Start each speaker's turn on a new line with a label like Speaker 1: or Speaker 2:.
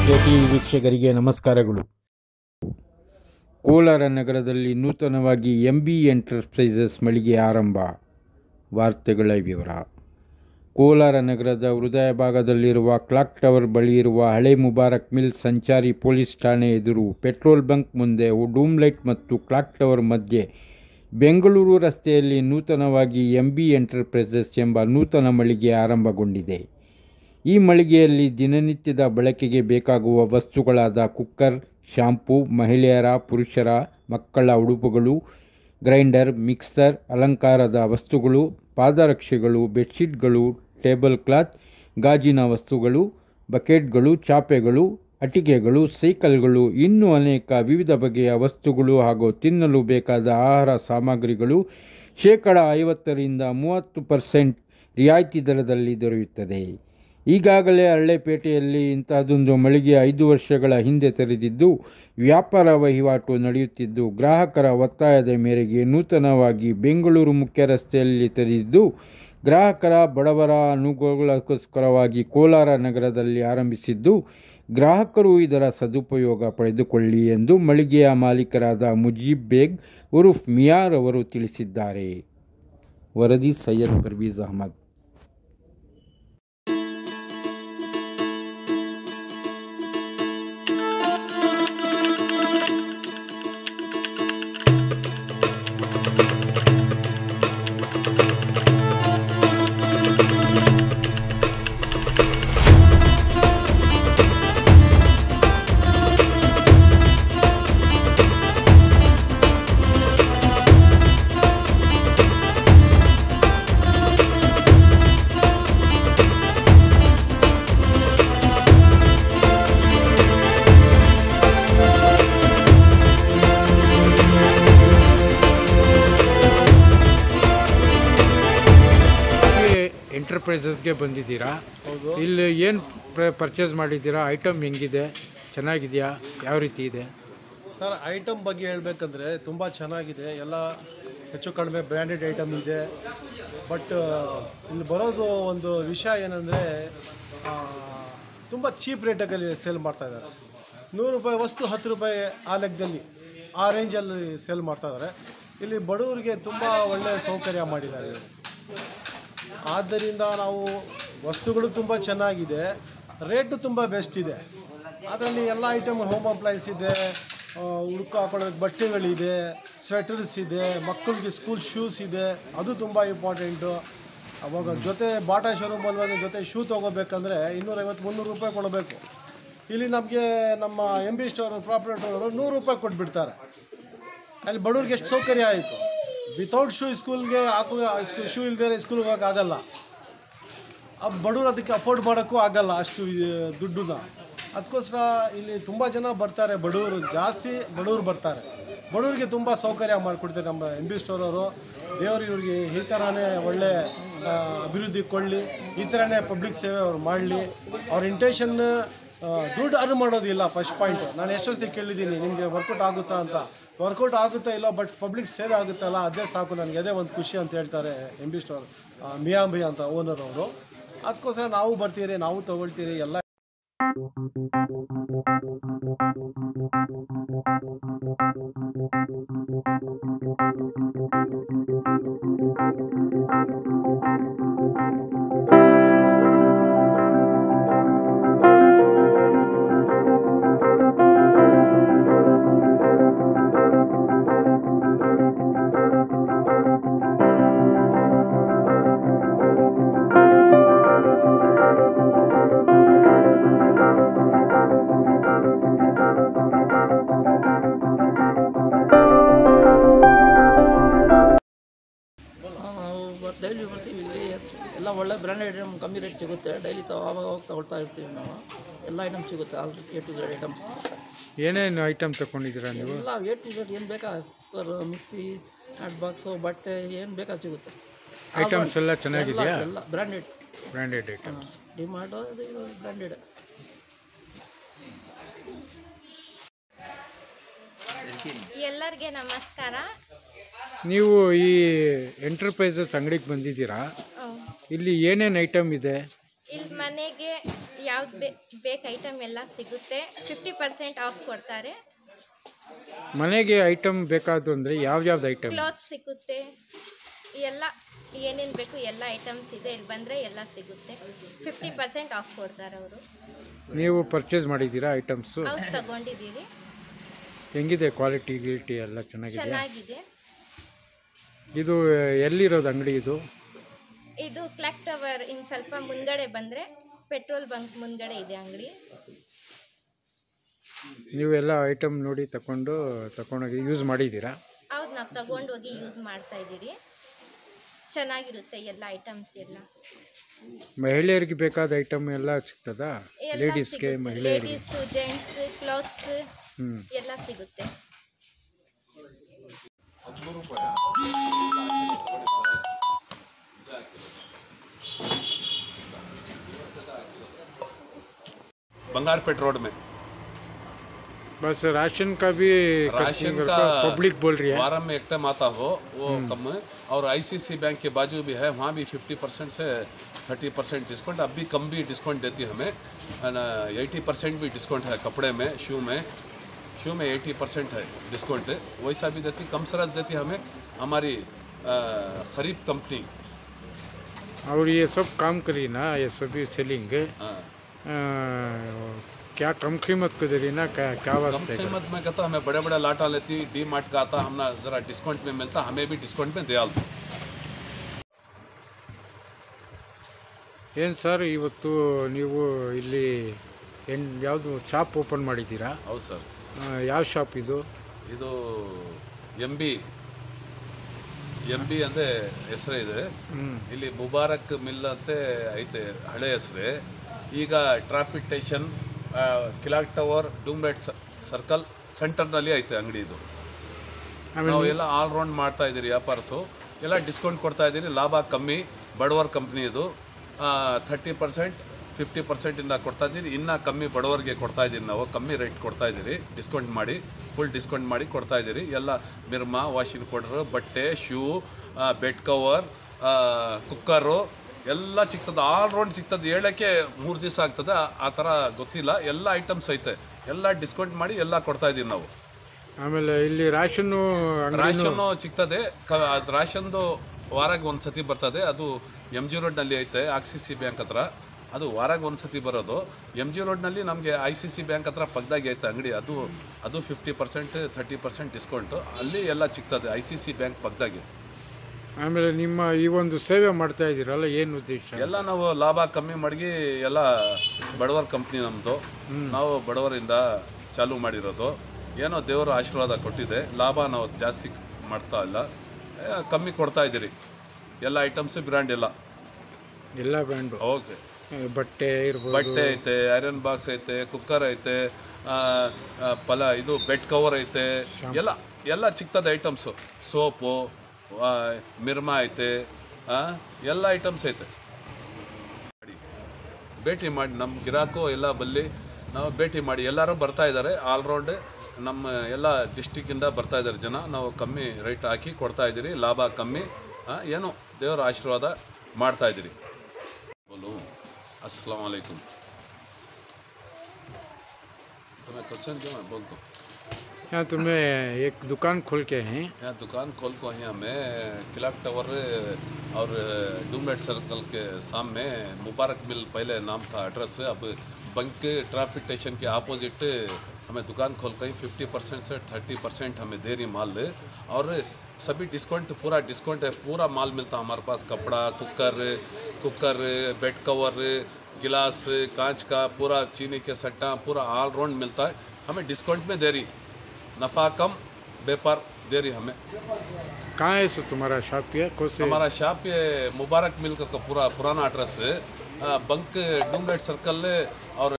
Speaker 1: T ವೀಕ್ಷಕರಿಗೆ ನಮಸ್ಕಾರಗಳು ಕೋಲಾರ ನಗರದಲ್ಲಿ ನೂತನವಾಗಿ ಎಂ ಬಿ ಎಂಟರ್ಪ್ರೈಸಸ್ ಮಳಿಗೆ ಆರಂಭ ವಾರ್ತೆಗಳ ವಿವರ ಕೋಲಾರ ನಗರದ ಹೃದಯ ಭಾಗದಲ್ಲಿರುವ ಕ್ಲಾಕ್ ಟವರ್ ಬಳಿ ಇರುವ ಹಳೆ ಮುಬಾರಕ್ ಮಿಲ್ ಸಂಚಾರಿ ಪೊಲೀಸ್ ಠಾಣೆ ಎದುರು ಪೆಟ್ರೋಲ್ ಬಂಕ್ ಮುಂದೆ ಡೂಮ್ ಲೈಟ್ ಮತ್ತು ಕ್ಲಾಕ್ ಟವರ್ ಮಧ್ಯೆ ಬೆಂಗಳೂರು ರಸ್ತೆಯಲ್ಲಿ ನೂತನವಾಗಿ ಎಂ ಬಿ ಎಂಟರ್ಪ್ರೈಸಸ್ ಎಂಬ ನೂತನ ಮಳಿಗೆ ಆರಂಭಗೊಂಡಿದೆ ಈ ಮಳಿಗೆಯಲ್ಲಿ ದಿನನಿತ್ಯದ ಬಳಕೆಗೆ ಬೇಕಾಗುವ ವಸ್ತುಗಳಾದ ಕುಕ್ಕರ್ ಶಾಂಪೂ ಮಹಿಳೆಯರ ಪುರುಷರ ಮಕ್ಕಳ ಉಡುಪುಗಳು ಗ್ರೈಂಡರ್ ಮಿಕ್ಸರ್ ಅಲಂಕಾರದ ವಸ್ತುಗಳು ಪಾದರಕ್ಷೆಗಳು ಬೆಡ್ಶೀಟ್ಗಳು ಟೇಬಲ್ ಕ್ಲಾತ್ ಗಾಜಿನ ವಸ್ತುಗಳು ಬಕೆಟ್ಗಳು ಚಾಪೆಗಳು ಅಟಿಕೆಗಳು ಸೈಕಲ್ಗಳು ಇನ್ನೂ ಅನೇಕ ವಿವಿಧ ಬಗೆಯ ವಸ್ತುಗಳು ಹಾಗೂ ತಿನ್ನಲು ಬೇಕಾದ ಆಹಾರ ಸಾಮಗ್ರಿಗಳು ಶೇಕಡ ಐವತ್ತರಿಂದ ಮೂವತ್ತು ಪರ್ಸೆಂಟ್ ರಿಯಾಯಿತಿ ದರದಲ್ಲಿ ದೊರೆಯುತ್ತದೆ ಈಗಾಗಲೇ ಹಳ್ಳೆಪೇಟೆಯಲ್ಲಿ ಇಂತಹದೊಂದು ಮಳಿಗೆ ಐದು ವರ್ಷಗಳ ಹಿಂದೆ ತೆರೆದಿದ್ದು ವ್ಯಾಪಾರ ವಹಿವಾಟು ನಡೆಯುತ್ತಿದ್ದು ಗ್ರಾಹಕರ ಒತ್ತಾಯದ ಮೇರೆಗೆ ನೂತನವಾಗಿ ಬೆಂಗಳೂರು ಮುಖ್ಯ ರಸ್ತೆಯಲ್ಲಿ ತೆರೆದಿದ್ದು ಗ್ರಾಹಕರ ಬಡವರ ಅನುಕೂಲಕ್ಕೋಸ್ಕರವಾಗಿ ಕೋಲಾರ ನಗರದಲ್ಲಿ ಆರಂಭಿಸಿದ್ದು ಗ್ರಾಹಕರು ಇದರ ಸದುಪಯೋಗ ಪಡೆದುಕೊಳ್ಳಿ ಎಂದು ಮಳಿಗೆಯ ಮಾಲೀಕರಾದ ಮುಜೀಬ್ ಬೇಗ್ ಉರುಫ್ ಮಿಯಾರ್ ಅವರು ತಿಳಿಸಿದ್ದಾರೆ ವರದಿ ಸೈಯದ್ ಪರ್ವೀಜ್ ಅಹಮದ್ ಎಂಟರ್ಪ್ರೈಸಸ್ಗೆ ಬಂದಿದ್ದೀರಾ
Speaker 2: ಹೌದು
Speaker 1: ಇಲ್ಲಿ ಏನು ಪರ್ಚೇಸ್ ಮಾಡಿದ್ದೀರಾ ಐಟಮ್ ಹೆಂಗಿದೆ ಚೆನ್ನಾಗಿದೆಯಾ ಯಾವ ರೀತಿ ಇದೆ
Speaker 2: ಸರ್ ಐಟಮ್ ಬಗ್ಗೆ ಹೇಳಬೇಕಂದ್ರೆ ತುಂಬ ಚೆನ್ನಾಗಿದೆ ಎಲ್ಲ ಹೆಚ್ಚು ಕಡಿಮೆ ಬ್ರ್ಯಾಂಡೆಡ್ ಐಟಮ್ ಇದೆ ಬಟ್ ಇಲ್ಲಿ ಬರೋದು ಒಂದು ವಿಷಯ ಏನಂದರೆ ತುಂಬ ಚೀಪ್ ರೇಟಲ್ಲಿ ಸೇಲ್ ಮಾಡ್ತಾ ಇದ್ದಾರೆ ನೂರು ರೂಪಾಯಿ ವಸ್ತು ಹತ್ತು ರೂಪಾಯಿ ಆ ಲೆಕ್ಕದಲ್ಲಿ ಆ ರೇಂಜಲ್ಲಿ ಸೇಲ್ ಮಾಡ್ತಾ ಇದ್ದಾರೆ ಇಲ್ಲಿ ಬಡವರಿಗೆ ತುಂಬ ಒಳ್ಳೆಯ ಸೌಕರ್ಯ ಮಾಡಿದ್ದಾರೆ ಇವರು ಆದ್ದರಿಂದ ನಾವು ವಸ್ತುಗಳು ತುಂಬ ಚೆನ್ನಾಗಿದೆ ರೇಟು ತುಂಬ ಬೆಸ್ಟ್ ಇದೆ ಅದರಲ್ಲಿ ಎಲ್ಲ ಐಟಮ್ ಹೋಮ್ ಅಪ್ಲೈನ್ಸ್ ಇದೆ ಹುಡುಕ ಹಾಕೊಳ್ಳೋದಕ್ಕೆ ಬಟ್ಟೆಗಳಿದೆ ಸ್ವೆಟರ್ಸ್ ಇದೆ ಮಕ್ಕಳಿಗೆ ಸ್ಕೂಲ್ ಶೂಸ್ ಇದೆ ಅದು ತುಂಬ ಇಂಪಾರ್ಟೆಂಟು ಅವಾಗ ಜೊತೆ ಬಾಟಾ ಶೋರೂಮಲ್ಲಿ ಒಂದು ಜೊತೆ ಶೂ ತೊಗೋಬೇಕಂದ್ರೆ ಇನ್ನೂರೈವತ್ತು ಮುನ್ನೂರು ರೂಪಾಯಿ ಕೊಡಬೇಕು ಇಲ್ಲಿ ನಮಗೆ ನಮ್ಮ ಎಮ್ ಬಿ ಸ್ಟೋರ್ ಪ್ರಾಪರ್ಟವರು ನೂರು ರೂಪಾಯಿ ಕೊಟ್ಬಿಡ್ತಾರೆ ಅಲ್ಲಿ ಬಡವ್ರಿಗೆ ಎಷ್ಟು ಸೌಕರ್ಯ ಆಯಿತು ವಿತೌಟ್ ಶೂ ಸ್ಕೂಲ್ಗೆ ಹಾಕೋ ಸ್ಕೂಲ್ ಶೂ ಇಲ್ದೇ ಸ್ಕೂಲ್ಗೆ ಹೋಗೋಕ್ಕಾಗಲ್ಲ ಆ ಬಡವ್ರು ಅದಕ್ಕೆ ಅಫೋರ್ಡ್ ಮಾಡೋಕ್ಕೂ ಆಗಲ್ಲ ಅಷ್ಟು ಈ- ದುಡ್ಡನ್ನ ಅದಕ್ಕೋಸ್ಕರ ಇಲ್ಲಿ ತುಂಬ ಜನ ಬರ್ತಾರೆ ಬಡವರು ಜಾಸ್ತಿ ಬಡವರು ಬರ್ತಾರೆ ಬಡವರಿಗೆ ತುಂಬ ಸೌಕರ್ಯ ಮಾಡಿಕೊಡ್ತಾರೆ ನಮ್ಮ ಎಮ್ ಬಿ ಸ್ಟೋರ್ ಅವರು ದೇವರು ಇವ್ರಿಗೆ ಈ ಥರನೇ ಒಳ್ಳೆ ಆ, ಅಭಿವೃದ್ಧಿ ಕೊಳ್ಳಿ ಈ ಥರನೇ ಪಬ್ಲಿಕ್ ಸೇವೆ ಅವ್ರು ಮಾಡಲಿ ಅವ್ರ ಇಂಟೆನ್ಷನ್ ದುಡ್ಡು ಅರ್ನ್ ಮಾಡೋದಿಲ್ಲ ಫಸ್ಟ್ ಪಾಯಿಂಟ್ ನಾನು ಎಷ್ಟೊತ್ತಿ ಕೇಳಿದ್ದೀನಿ ನಿಮಗೆ ವರ್ಕೌಟ್ ಆಗುತ್ತಾ ಅಂತ ವರ್ಕೌಟ್ ಆಗುತ್ತಾ ಇಲ್ಲ ಬಟ್ ಪಬ್ಲಿಕ್ ಸೇವೆ ಆಗುತ್ತಲ್ಲ ಅದೇ ಸಾಕು ನನಗೆ ಅದೇ ಒಂದು ಖುಷಿ ಅಂತ ಹೇಳ್ತಾರೆ ಎಮ್ ಬಿ ಸ್ಟೋರ್ ಮಿಯಾಂಬಿ ಅಂತ ಓನರ್ ಅವರು ಅದಕ್ಕೋಸ್ಕರ ನಾವು ಬರ್ತೀರಿ ನಾವು ತಗೊಳ್ತೀರಿ ಎಲ್ಲ
Speaker 3: ನಾವು ಡೈಲಿ ಬರ್ತೀವಿ ಇಲ್ಲಿ ಎಲ್ಲ ಒಳ್ಳೆ ಬ್ರ್ಯಾಂಡೆಡ್ ಐಟಮ್ ಕಮ್ಮಿ ರೇಟ್ ಸಿಗುತ್ತೆ ಡೈಲಿ ತ ಆವಾಗ ಹೋಗಿ ತಗೊಳ್ತಾ ಇರ್ತೀವಿ ನಾವು ಎಲ್ಲ ಐಟಮ್ ಸಿಗುತ್ತೆ all A to Z items
Speaker 1: ಏನೇನು ಐಟಮ್ ತಗೊಂಡಿದ್ದೀರಾ ನೀವು
Speaker 3: ಎಲ್ಲ ಎ ಟು ಝೆಡ್ ಏನು ಬೇಕಾ ಕುಕ್ಕರ್ ಮಿಕ್ಸಿ ಹ್ಯಾಟ್ ಬಾಕ್ಸು ಬಟ್ಟೆ ಏನು ಬೇಕಾ ಸಿಗುತ್ತೆ
Speaker 1: ಐಟಮ್ಸ್ ಎಲ್ಲ ಚೆನ್ನಾಗಿದೆಯಾ
Speaker 3: ಎಲ್ಲ ಎಲ್ಲ ಬ್ರ್ಯಾಂಡೆಡ್
Speaker 1: ಬ್ರ್ಯಾಂಡೆಡ್ ಐಟಮ್
Speaker 3: ಡಿಮಾರ್ಟ್ ಅದು ಇದು ಬ್ರ್ಯಾಂಡೆಡ್
Speaker 4: ಎಲ್ಲರಿಗೆ ನಮಸ್ಕಾರ
Speaker 1: ನೀವು ಈ ಎಂಟರ್ಪ್ರೈಸಸ್ ಅಂಗಡಿಗೆ ಬಂದಿದ್ದೀರಾ
Speaker 4: ಹ್ಮ್.
Speaker 1: ಇಲ್ಲಿ ಏನೇನು ಐಟಮ್ ಇದೆ
Speaker 4: ಇಲ್ಲಿ ಮನೆಗೆ ಯಾವ್ದು ಬೇ ಬೇಕು ಐಟಮ್ ಎಲ್ಲ ಸಿಗುತ್ತೆ ಫಿಫ್ಟಿ ಪರ್ಸೆಂಟ್ ಆಫ್ ಕೊಡ್ತಾರೆ
Speaker 1: ಮನೆಗೆ ಐಟಮ್ ಬೇಕಾದ್ದು ಅಂದರೆ ಯಾವ್ಯಾವ್ದು ಐಟಮ್
Speaker 4: ಕ್ಲಾತ್ ಸಿಗುತ್ತೆ ಎಲ್ಲ ಏನೇನು ಬೇಕು ಎಲ್ಲ ಐಟಮ್ಸ್ ಇದೆ ಇಲ್ಲಿ ಬಂದರೆ ಎಲ್ಲ ಸಿಗುತ್ತೆ ಫಿಫ್ಟಿ ಪರ್ಸೆಂಟ್ ಆಫ್ ಕೊಡ್ತಾರೆ ಅವರು
Speaker 1: ನೀವು ಪರ್ಚೇಸ್ ಮಾಡಿದ್ದೀರಾ ಐಟಮ್ಸು
Speaker 4: ಅವ್ರು ತಗೊಂಡಿದ್ದೀರಿ
Speaker 1: ಹೆಂಗಿದೆ ಕ್ವಾಲಿಟಿ ಗಿಲಿಟಿ ಎಲ್ಲ ಚೆನ್ನಾಗಿದೆ
Speaker 4: ಚೆನ್ನಾಗಿದೆ
Speaker 1: ಇದು ಎಲ್ಲಿರೋದು ಅಂಗಡಿ ಇದು
Speaker 4: ಇದು ಕ್ಲಾಕ್ ಟವರ್ ಇನ್ನು ಸ್ವಲ್ಪ ಮುಂದ್ಗಡೆ ಬಂದರೆ ಪೆಟ್ರೋಲ್ ಬಂಕ್ ಮುಂದ್ಗಡೆ ಇದೆ ಅಂಗಡಿ
Speaker 1: ನೀವೆಲ್ಲ ಐಟಮ್ ನೋಡಿ ತಗೊಂಡು ತಗೊಂಡೋಗಿ ಯೂಸ್ ಮಾಡಿದ್ದೀರಾ
Speaker 4: ಹೌದು ನಾವು ತಗೊಂಡೋಗಿ ಯೂಸ್ ಮಾಡ್ತಾ ಇದ್ದೀರಿ ಚೆನ್ನಾಗಿರುತ್ತೆ ಎಲ್ಲ ಐಟಮ್ಸ್ ಎಲ್ಲ
Speaker 1: ಮಹಿಳೆಯರಿಗೆ ಬೇಕಾದ ಐಟಮ್ ಎಲ್ಲ ಸಿಗ್ತದಾ
Speaker 4: ಎಲ್ಲ
Speaker 1: ಲೇಡೀಸ್ಗೆ
Speaker 4: ಸಿಗುತ್ತೆ
Speaker 1: ಮಹಿಳೆಯರಿಗೆ
Speaker 4: ಲೇಡೀಸು ಜೆಂಟ್ಸ್ ಕ್ಲಾತ್ಸ್
Speaker 1: ಹ್ಞೂ
Speaker 4: ಎಲ್ಲ ಸಿಗುತ್ತೆ
Speaker 5: बंगारपेट रोड में
Speaker 1: बस राशन का भी
Speaker 5: राशन का
Speaker 1: पब्लिक बोल रही है
Speaker 5: वारम में एक टाइम आता हो वो कम है और आईसीसी बैंक के बाजू भी है वहाँ भी 50 परसेंट से 30 परसेंट डिस्काउंट अब भी कम भी डिस्काउंट देती है हमें एटी परसेंट भी डिस्काउंट है कपड़े में शू में शू में 80 परसेंट है डिस्काउंट वैसा भी देती कम सरस देती हमें हमारी अ, खरीब कंपनी
Speaker 1: और ये सब काम करी ना ये सभी सेलिंग
Speaker 5: हाँ।
Speaker 1: क्या कम कीमत को दे रही ना क्या क्या
Speaker 5: कम
Speaker 1: वास्ते का?
Speaker 5: कीमत में कहता हमें बड़े बड़े लाटा लेती डी मार्ट का आता हमने ज़रा डिस्काउंट में मिलता हमें भी डिस्काउंट में दिया
Speaker 1: ಏನು ಸರ್ ಇವತ್ತು ನೀವು ಇಲ್ಲಿ ಏನು ಯಾವುದು ಶಾಪ್ ಓಪನ್ ಮಾಡಿದ್ದೀರಾ
Speaker 5: ಹೌದು ಸರ್
Speaker 1: ಆ, ಯಾವ ಶಾಪ್ ಇದು
Speaker 5: ಇದು ಎಂ ಬಿ ಎಂ ಬಿ ಅಂದರೆ ಹೆಸರು ಇದೆ
Speaker 1: ಹ್ಞೂ
Speaker 5: ಇಲ್ಲಿ ಮುಬಾರಕ್ ಮಿಲ್ ಅಂತ ಐತೆ ಹಳೆ ಹೆಸರೇ ಈಗ ಟ್ರಾಫಿಕ್ ಸ್ಟೇಷನ್ ಕಿಲಾಕ್ ಟವರ್ ಡೂಮ್ಬೇಟ್ ಸರ್ಕಲ್ ಸೆಂಟರ್ನಲ್ಲಿ ಐತೆ ಅಂಗಡಿ ಇದು ನಾವು ಎಲ್ಲ ಆಲ್ ರೌಂಡ್ ಮಾಡ್ತಾ ಇದ್ದೀರಿ ವ್ಯಾಪಾರಸು ಎಲ್ಲ ಡಿಸ್ಕೌಂಟ್ ಕೊಡ್ತಾ ಇದ್ದೀರಿ ಲಾಭ ಕಮ್ಮಿ ಬಡವರ್ ಕಂಪ್ನಿ ಇದು ಥರ್ಟಿ ಪರ್ಸೆಂಟ್ ಫಿಫ್ಟಿ ಪರ್ಸೆಂಟಿಂದ ಕೊಡ್ತಾ ಇದ್ದೀರಿ ಇನ್ನೂ ಕಮ್ಮಿ ಬಡವರಿಗೆ ಕೊಡ್ತಾ ಇದ್ದೀರಿ ನಾವು ಕಮ್ಮಿ ರೇಟ್ ಕೊಡ್ತಾ ಇದ್ದೀರಿ ಡಿಸ್ಕೌಂಟ್ ಮಾಡಿ ಫುಲ್ ಡಿಸ್ಕೌಂಟ್ ಮಾಡಿ ಕೊಡ್ತಾ ಇದ್ದೀರಿ ಎಲ್ಲ ಮಿರ್ಮಾ ವಾಷಿಂಗ್ ಪೌಡ್ರು ಬಟ್ಟೆ ಶೂ ಬೆಡ್ ಕವರ್ ಕುಕ್ಕರು ಎಲ್ಲ ಸಿಗ್ತದೆ ಆಲ್ ರೌಂಡ್ ಸಿಗ್ತದೆ ಹೇಳೋಕ್ಕೆ ಮೂರು ದಿವಸ ಆಗ್ತದೆ ಆ ಥರ ಗೊತ್ತಿಲ್ಲ ಎಲ್ಲ ಐಟಮ್ಸ್ ಐತೆ ಎಲ್ಲ ಡಿಸ್ಕೌಂಟ್ ಮಾಡಿ ಎಲ್ಲ ಕೊಡ್ತಾ ಇದ್ದೀವಿ ನಾವು
Speaker 1: ಆಮೇಲೆ ಇಲ್ಲಿ ರಾಷನ್ನು ಅಂಗಡಿ
Speaker 5: ರಾಷನ್ ಸಿಗ್ತದೆ ಕ ಅದು ರಾಷನ್ದು ವಾರಾಗ ಒಂದು ಸತಿ ಬರ್ತದೆ ಅದು ಎಮ್ ಜಿ ರೋಡ್ನಲ್ಲಿ ಐತೆ ಆಕ್ಸಿ ಸಿ ಬ್ಯಾಂಕ್ ಹತ್ರ ಅದು ವಾರಾಗ ಒಂದು ಸತಿ ಬರೋದು ಎಮ್ ಜಿ ರೋಡ್ನಲ್ಲಿ ನಮಗೆ ಐ ಸಿ ಸಿ ಬ್ಯಾಂಕ್ ಹತ್ರ ಪಕ್ಕದಾಗೆ ಐತೆ ಅಂಗಡಿ ಅದು ಅದು fifty percent thirty percent discount ಅಲ್ಲಿ ಎಲ್ಲ ಸಿಗ್ತದೆ ಐ ಸಿ ಸಿ ಬ್ಯಾಂಕ್ ಪಕ್ಕದಾಗೆ
Speaker 1: ಆಮೇಲೆ ನಿಮ್ಮ ಈ ಒಂದು ಸೇವೆ ಮಾಡ್ತಾ ಇದ್ದೀರಲ್ಲ ಏನು ಉದ್ದೇಶ
Speaker 5: ಎಲ್ಲ ನಾವು ಲಾಭ ಕಮ್ಮಿ ಮಾಡಿ ಎಲ್ಲ ಬಡವರ ಕಂಪ್ನಿ ನಮ್ಮದು ನಾವು ಬಡವರಿಂದ ಚಾಲೂ ಮಾಡಿರೋದು ಏನೋ ದೇವರ ಆಶೀರ್ವಾದ ಕೊಟ್ಟಿದೆ ಲಾಭ ನಾವು ಜಾಸ್ತಿ ಮಾಡ್ತಾ ಇಲ್ಲ ಏ, ಕಮ್ಮಿ ಕೊಡ್ತಾ ಇದ್ದೀರಿ ಎಲ್ಲ ಐಟಮ್ಸ್ ಬ್ರ್ಯಾಂಡ್ ಎಲ್ಲ
Speaker 1: ಎಲ್ಲ ಬ್ರ್ಯಾಂಡು
Speaker 5: ಓಕೆ
Speaker 1: ಬಟ್ಟೆ ಇರ್ಬೋದು
Speaker 5: ಬಟ್ಟೆ ಐತೆ ಐರನ್ ಬಾಕ್ಸ್ ಐತೆ ಕುಕ್ಕರ್ ಐತೆ ಆ, ಆ, ಪಲ ಇದು ಬೆಡ್ ಕವರ್ ಐತೆ ಎಲ್ಲ ಎಲ್ಲ ಸಿಗ್ತದೆ ಐಟಮ್ಸು ಸೋಪು ಆ, ಮಿರ್ಮಾ ಐತೆ ಆ, ಎಲ್ಲ ಐಟಮ್ಸ್ ಐತೆ ಮಾಡಿ. ಭೇಟಿ ಮಾಡಿ ನಮ್ಮ ಗಿರಾಕು ಎಲ್ಲ ಬಲ್ಲಿ ನಾವು ಭೇಟಿ ಮಾಡಿ ಎಲ್ಲರೂ ಬರ್ತಾ ಇದ್ದಾರೆ ಆಲ್ರೌಂಡ್ ನಮ್ಮ ಎಲ್ಲ ಡಿಸ್ಟಿಕ್ಕಿಂದ ಬರ್ತಾ ಇದ್ದಾರೆ ಜನ ನಾವು ಕಮ್ಮಿ ರೇಟ್ ಹಾಕಿ ಕೊಡ್ತಾ ಇದ್ದೀರಿ ಲಾಭ ಕಮ್ಮಿ ಆ, ಏನು ದೇವರ ಆಶೀರ್ವಾದ ಮಾಡ್ತಾ ಇದ್ದೀರಿ बोलो अस्सलाम वालेकुम तुम्हें क्वेश्चन क्यों मैं बोलता हूँ
Speaker 1: यहाँ तुम्हें एक दुकान खोल के हैं
Speaker 5: यहाँ दुकान खोल को यहाँ में क्लाक टावर और डूमलेट सर्कल के सामने मुबारक मिल पहले नाम था एड्रेस अब बंक ट्रैफिक स्टेशन के अपोजिट हमें दुकान खोल कर फिफ्टी परसेंट से थर्टी परसेंट हमें दे रही माल और सभी डिस्काउंट पूरा डिस्काउंट है पूरा माल मिलता हमारे पास कपड़ा कुकर कुकर बेड कवर गिलास कांच का पूरा चीनी के सट्टा पूरा ऑल राउंड मिलता है हमें डिस्काउंट में दे रही नफ़ा कम व्यापार दे रही हमें
Speaker 1: कहाँ है सो तुम्हारा शॉप ये कौन से
Speaker 5: हमारा शॉप ये मुबारक मिल का पूरा पुराना एड्रेस है बंक डूमलेट सर्कल और